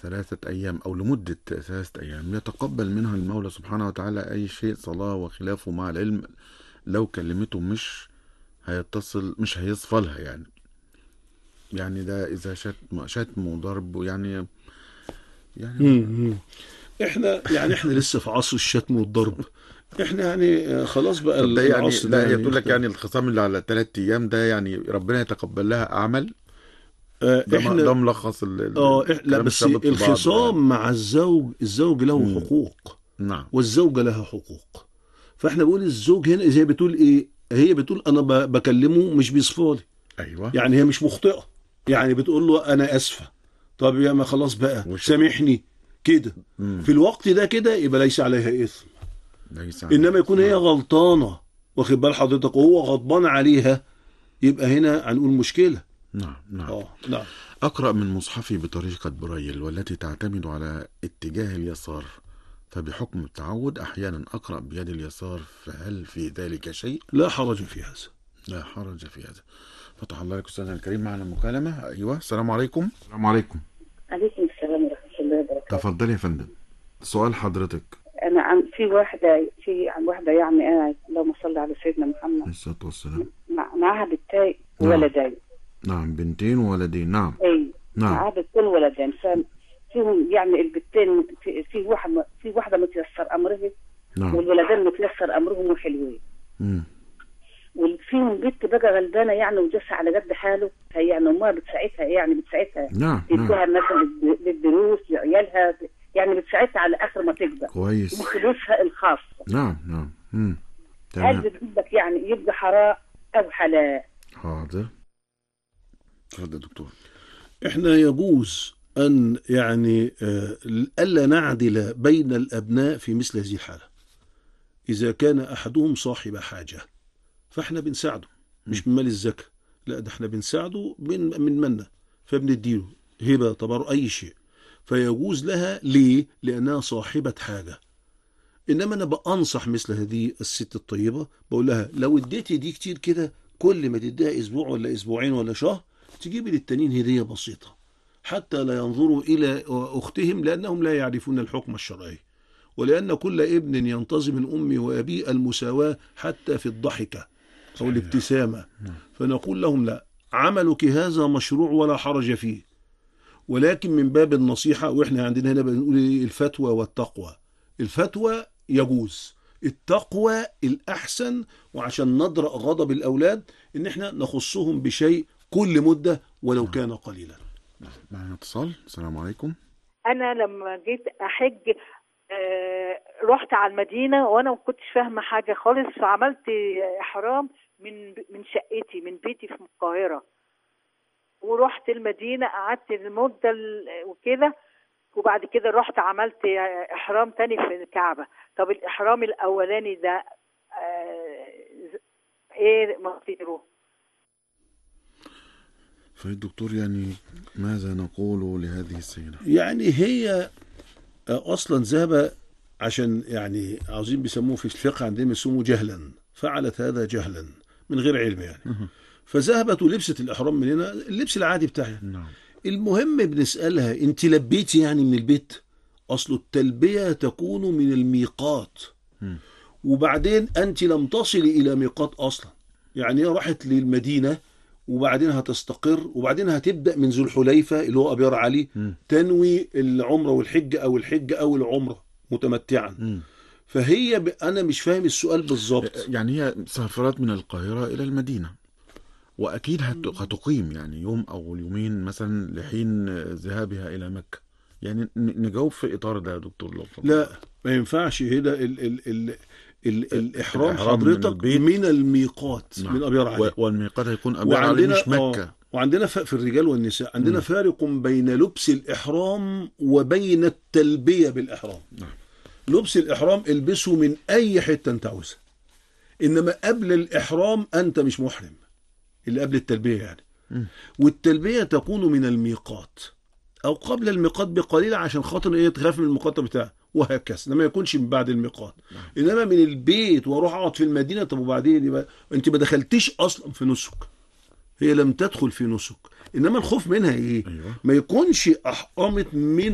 ثلاثة أيام أو لمدة ثلاثة أيام يتقبل منها المولى سبحانه وتعالى أي شيء صلاة وخلافه مع العلم لو كلمته مش هيتصل مش هيصفى لها يعني يعني ده إذا شتم شتم وضرب يعني يعني مم. احنا يعني احنا لسه في عصر الشتم والضرب احنا يعني آه، خلاص بقى طب ده يعني العصر ده لا يعني يقول لك يعني الخصام اللي على ثلاث أيام ده يعني ربنا يتقبل لها أعمال آه، ده, احنا ده ملخص ال- ال- اه إح- لا الكلام بس الشابط في بعضه الخصام مع الزوج الزوج له مم. حقوق يعني. نعم والزوجة لها حقوق فاحنا بقول الزوج هنا زي بتقول ايه هي بتقول انا ب- بكلمه مش بيصفالي أيوه يعني هي مش مخطئة يعني بتقول له انا اسفة طب يا ما خلاص بقى وش- سامحني كده مم. في الوقت ده كده يبقى ليس عليها اثم ليس انما يكون هي نعم. غلطانة واخد بال حضرتك وهو غضبان عليها يبقى هنا هنقول مشكلة نعم نعم اه نعم أقرأ من مصحفي بطريقة برايل والتي تعتمد على اتجاه اليسار فبحكم التعود أحيانا أقرأ بيد اليسار فهل في ذلك شيء؟ لا حرج في هذا لا حرج في هذا فتح الله لك أستاذنا الكريم معنا مكالمة أيوة السلام عليكم السلام عليكم عليكم السلام ورحمة الله وبركاته تفضلي يا فندم سؤال حضرتك أنا عم في واحدة في عن واحدة يعني قاعد اللهم صل على سيدنا عليه محمد الصلاة والسلام مع معاها بنتين نعم. ولدين نعم بنتين وولدين نعم أي نعم معاها بنتين ولدين فيهم يعني البنتين في, في واحد في واحدة متيسر أمرها نعم والولدين متيسر أمرهم وحلوين مم. وفيهم بنت بقى غلبانة يعني وجسها على قد حاله هي يعني أمها بتساعدها يعني بتساعدها نعم نعم تديها مثلا للدروس لعيالها يعني بتساعدها على آخر ما تقدر كويس من فلوسها الخاصة نعم نعم مم. هل تمام بدك يعني يبقى حرام او حلال حاضر اتفضل يا دكتور احنا يجوز ان يعني آه، الا نعدل بين الابناء في مثل هذه الحاله اذا كان احدهم صاحب حاجه فاحنا بنساعده مش من مال الزكاه لا ده احنا بنساعده من من منا فبنديله هبه تبر اي شيء فيجوز لها ليه لانها صاحبه حاجه انما انا بانصح مثل هذه الست الطيبه بقول لها لو اديتي دي كتير كده كل ما تديها اسبوع ولا اسبوعين ولا شهر تجيبي للتانيين هديه بسيطه حتى لا ينظروا الى اختهم لانهم لا يعرفون الحكم الشرعي ولان كل ابن ينتظم من امه وابيه المساواه حتى في الضحكه او الابتسامه فنقول لهم لا عملك هذا مشروع ولا حرج فيه ولكن من باب النصيحه واحنا عندنا هنا بنقول إيه؟ الفتوى والتقوى الفتوى يجوز التقوى الأحسن وعشان ندرأ غضب الأولاد إن إحنا نخصهم بشيء كل مدة ولو كان قليلا معنا اتصال السلام عليكم انا لما جيت احج آه، رحت على المدينه وانا ما كنتش فاهمه حاجه خالص فعملت احرام من من شقتي من بيتي في القاهره ورحت المدينه قعدت المده ال- وكده وبعد كده رحت عملت احرام تاني في الكعبه طب الاحرام الاولاني ده آه، ايه مصيره فالدكتور يعني ماذا نقول لهذه السيدة يعني هي أصلا ذهب عشان يعني عاوزين بيسموه في الفقه عندهم يسموه جهلا فعلت هذا جهلا من غير علم يعني فذهبت ولبست الإحرام من هنا اللبس العادي بتاعها نعم المهم بنسألها انت لبيتي يعني من البيت اصل التلبية تكون من الميقات مم. وبعدين انت لم تصلي الى ميقات اصلا يعني هي راحت للمدينة وبعدين هتستقر وبعدين هتبدأ من ذو الحليفة اللي هو أبيار علي مم. تنوي العمرة والحج أو الحج أو العمرة متمتعا مم. فهي ب... أنا مش فاهم السؤال بالظبط يعني هي سافرت من القاهرة إلى المدينة وأكيد هت- هتقيم يعني يوم أو يومين مثلا لحين ذهابها إلى مكة يعني ن- نجاوب في إطار ده يا دكتور لو فضل. لا ما ينفعش هنا ال... ال... ال... ال... الإحرام الإحرام من حضرتك البيت. من الميقات نعم. من أبيار علي و- والميقات هيكون أبيار علي وعندنا مش مكة آه، وعندنا ف- في الرجال والنساء عندنا مم. فارق بين لبس الإحرام وبين التلبية بالإحرام نعم. لبس الإحرام البسه من أي حتة أنت عاوزها إنما قبل الإحرام أنت مش محرم اللي قبل التلبية يعني مم. والتلبية تكون من الميقات أو قبل الميقات بقليل عشان خاطر إيه تخاف من الميقات بتاعه وهكذا إنما ما يكونش من بعد الميقات إنما من البيت وأروح أقعد في المدينة طب وبعدين يبقى أنت ما دخلتيش أصلا في نسك هي لم تدخل في نسك انما الخوف منها ايه أيوة. ما يكونش احرمت من